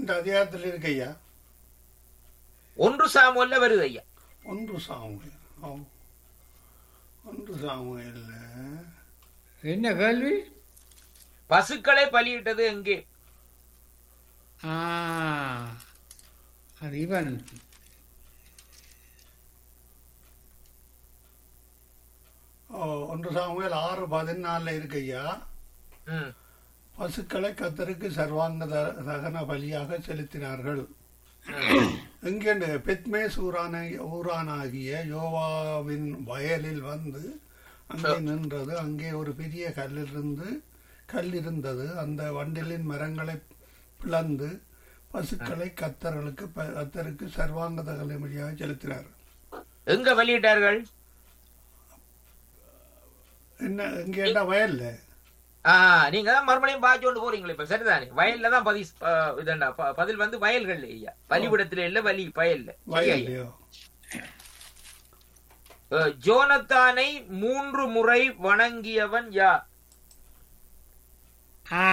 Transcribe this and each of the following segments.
இந்த அதிகாரத்தில் இருக்கு ஐயா ஒன்று சாமுவல்ல வருது ஐயா ஒன்று சாமுவேல் ஓ ஒன்று சாமுவேல்ல என்ன கேள்வி பசுக்களை பலியிட்டது எங்கே ஆ அது இவன் ஓ ஒன்று சாமுவேல் ஆறு பதினாலில் இருக்கு ஐயா ம் பசுக்களை கத்தருக்கு சர்வாங்க த- தகன பலியாக செலுத்தினார்கள் எங்கே பெத்மேஸ் ஊரான ஊரானாகிய யோவாவின் வயலில் வந்து அங்கே நின்றது அங்கே ஒரு பெரிய கல்லிருந்து கல் இருந்தது அந்த வண்டிலின் மரங்களை பிளந்து பசுக்களை கத்தர்களுக்கு ப- கத்தருக்கு சர்வாங்க தகன பலியாக செலுத்தினார் எங்க பலியிட்டார்கள் என்ன எங்கே என்ன வயல்ல ஆ நீங்க தான் மறுபடியும் பாய்ச்சி கொண்டு போறீங்களே இப்ப சரிதானே வயல்ல தான் பதி ஆ, இதண்டா ப- பதில் வந்து வயல்கள் ஐயா பலிபிடத்துல இல்ல வலி வயல்ல சரி ஐயா. வயல்லையோ அஹ், ஜோனத்தானை மூன்று முறை வணங்கியவன் யார் ஆ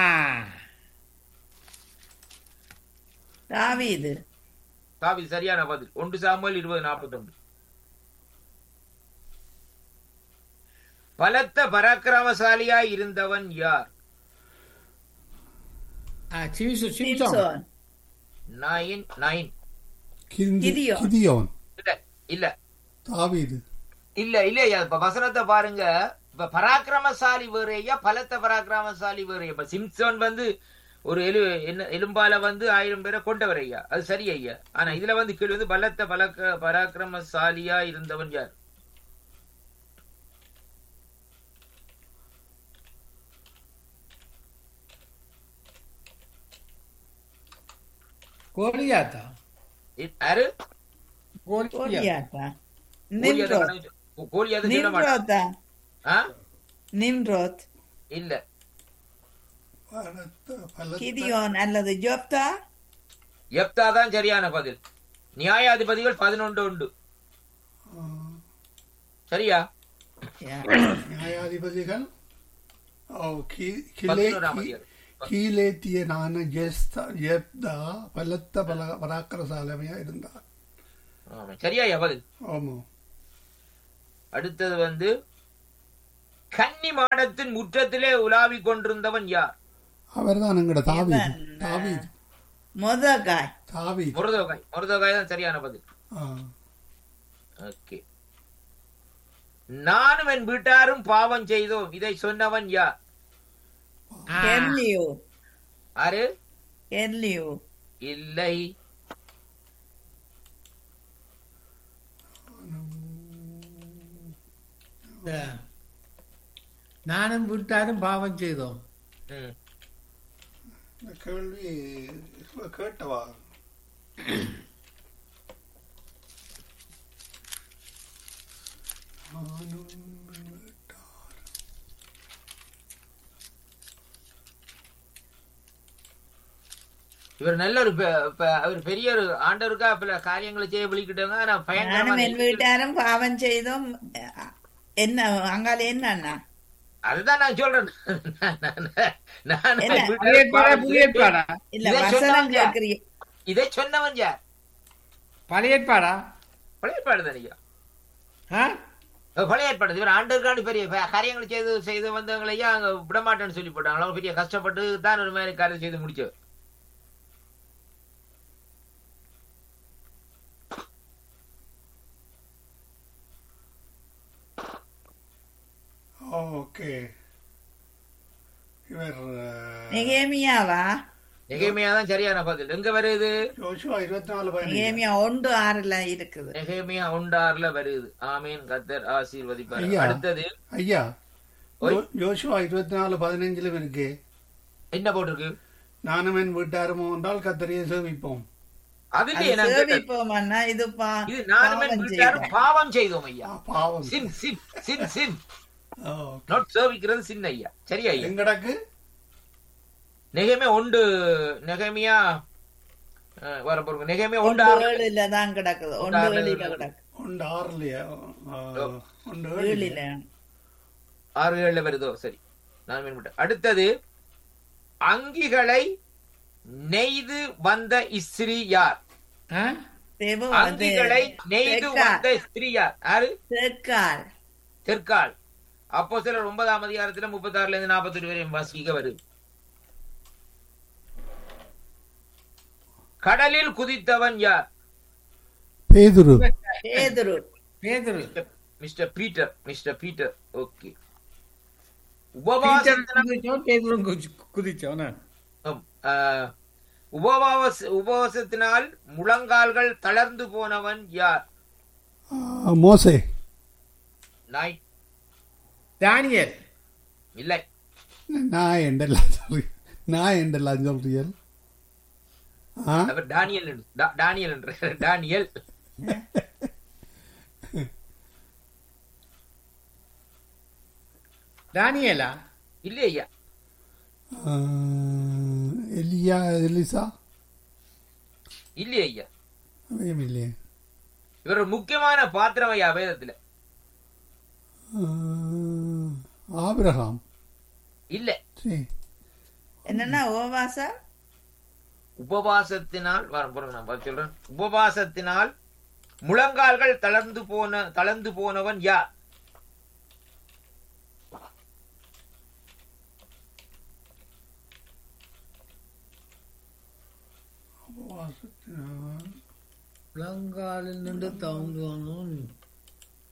தாவீது காவி சரியான பதில் ஒன்று சாமுவேல் இருபது நாற்பத்தி ஒன்று பலத்த பராக்கிரமசாலியாய் இருந்தவன் யார் ஆ சிம்சு சிம்சோன் சிம்சோன் நைன் நைன் கிந்தி- கிதியோன். கிதியோன் இல்ல இல்ல தாவீது இல்ல இல்லையா இப்ப வசனத்தை பாருங்க இப்ப பராக்கிரமசாலி வேறையா பலத்த பராக்கிரமசாலி வேறையா இப்ப சிம்சோன் வந்து ஒரு எலு என்ன எலும்பால வந்து ஆயிரம் பேரை கொண்டவர் ஐயா அது சரி ஐயா ஆனா இதுல வந்து கீழ் வந்து பலத்த பலக்க பராக்கிரமசாலியா இருந்தவன் யார் கோலியாத்தா இ- யாரு கோலியா கோலியாத்தா கோலியாத நிம்ரோத் கடவுள் கோலியாத சொல்ல மாட்டான் நிம்ரோத்தா ஆ? நிம்ரோத் இல்ல பலத்த பலத்த கிதியோன் அல்லது ஜோப்தா எப்தா தான் சரியான பதில் நியாயாதிபதிகள் பதினொன்று உண்டு ஆ, யா. சரியா நியாயாதிபதிகள் ஓ, கி- கிலே- பதினோராம் கி- அதிகாரம். கீலேத்தியனான ஜெஸ்தா ஜெப்தா பலத்த பல பராக்கிரசாலமையா இருந்தார் ஆமா, சரியா பதில் ஆமா அடுத்தது வந்து கன்னி மாடத்தின் முற்றத்திலே உலாவிக் கொண்டிருந்தவன் யார் அவர்தான் எங்கட தாவீது இவன், தாவீது மொதகாய் தாவீது முருதோகாய் முருதோகாய் தான் சரியான பதில் ஆ. ஓகே நானும் என் வீட்டாரும் பாவம் செய்தோம் இதை சொன்னவன் யார் கெர்லியூ ஆறு கெர்லியூ இல்லை இந்த நானும் விட்டாரும் பாவம் செய்தோம் ம். இந்த கேள்வி கேட்டவா நானும் விட்டார். இவர் நல்ல ஒரு பெ- பெ- அவர் பெரிய ஒரு ஆண்டவருக்கா பல காரியங்களை செய்ய விழிக்கிட்டவங்க ஆனா நானும் பயங்கரமா என் வீட்டாரும் பாவம் செய்தோம் என்ன அங்கால என்னண்ணா அதுதான் நான் சொல்றேன் நான் என்ன? என் வீட்டாரும் பழையற்பாடா பாவம் புதியற்பாடா இல்ல இதை வசனம் சொன்னவங்க. கேக்குறீங்க இதை சொன்னவன் யார் பழைய ஏற்பாடா பழையற்பாடு தானியா ஆ பழைய ஏற்பாடு இவர் ஆண்டவருக்கான பெரிய ப- காரியங்களை செய்து செய்து வந்தவங்களையா அங்க விடமாட்டேன்னு சொல்லி போட்டாங்க அவங்க பெரிய கஷ்டப்பட்டு தான் ஒரு மாதிரி காரியம் செய்து முடிச்சவர் ஓகே இவர் அஹ், நெகேமியாவா நெகேமியா தான் சரியான பதில் எங்க வருது யோசுவா இருபத்தி நாலு பதினஞ்சு நெகேமியா ஒன்று ஆறுல இருக்குது நெகேமியா ஒன்றாறுல வருது ஆமீன் கத்தர் ஆசீர்வதிப்பார் ஐயா. அடுத்தது ஐயா ஓய். யோ- யோசுவா இருபத்தி நாலு பதினஞ்சிலும் இருக்கு என்ன போட்டிருக்கு நானும் என் வீட்டாருமோ என்றால் கத்தரியை சேவிப்போம் அது அது இல்லையே நான் கேட்டது. சேவிப்போமண்ணா இது பா- இது நானுமே பாவம் வீட்டாரும் செய்தோம். பாவம் செய்தோம் ஐயா ஆ, பாவம் சின் சின் சின் சின் ஓ, நோட் சேவிக்கிறது சின்ன ஐயா சரி ஐயா எங்கடக்கு நெகமே ஒன்று நெகமியா அஹ், வர பொறுங்க நெகமியா ஒன்று ஒன்று ஆறு ஏழுல தான் கிடக்குது ஒன்று ஒன்று ஆறுல ஏழுல இருக்குது. கிடக்கு ஒன்று ஆறுலையா ஆ, ஒன்று ஏழுல ஏழுலையா? ஆறு ஏழுல வருதோ சரி நான் மீன் விட்டேன். அடுத்தது அங்கிகளை நெய்து வந்த இஸ்திரி யார் ஆ? தேவோ அங்கிகளை நெய்து வந்த ஸ்திரீ யார் யாரு தேக்கால் தெற்கால் அப்போ சிலர் ஒன்பதாம் அதிகாரத்துல முப்பத்தி ஆறுல இருந்து நாற்பத்தி எட்டு வரையும் வாசிக்க வருது கடலில் குதித்தவன் யார் பேதுரு பேதுரு பேதுரு Mister Peter Mister Peter okay Peter உபவாசத்தினால் குதிச்சோம், பேதுரும் குதி- குதிச்சோம் என்ன? ஆம், ஆஹ், உபவாச உபவாசத்தினால் முழங்கால்கள் தளர்ந்து போனவன் யார் ஆ, மோசே நாய் தானியேல் இல்லை நான் என்றெல்லாம் சொல்றேன் நான் என்றெல்லாம் சொல்றீர்கள் ஆ அவர் டானியல் என்று- டா- டானியல் என்ற டானியல் தானியேலா இல்லை ஐயா ஆ, எலியா எலிசா இல்லை ஐயா அவையும் இல்லையே இவர் ஒரு முக்கியமான பாத்திரம் ஐயா வேதத்துல ஆ, ஆபிரகாம் இல்ல சரி என்னன்னா ஓவாசா உபவாசத்தினால் வர பாருங்க நான் பார்த்து சொல்றேன் உபவாசத்தினால் முழங்கால்கள் தளர்ந்து போன தளர்ந்து போனவன் யார் முழங்காலில் நின்று தவங்குவாங்க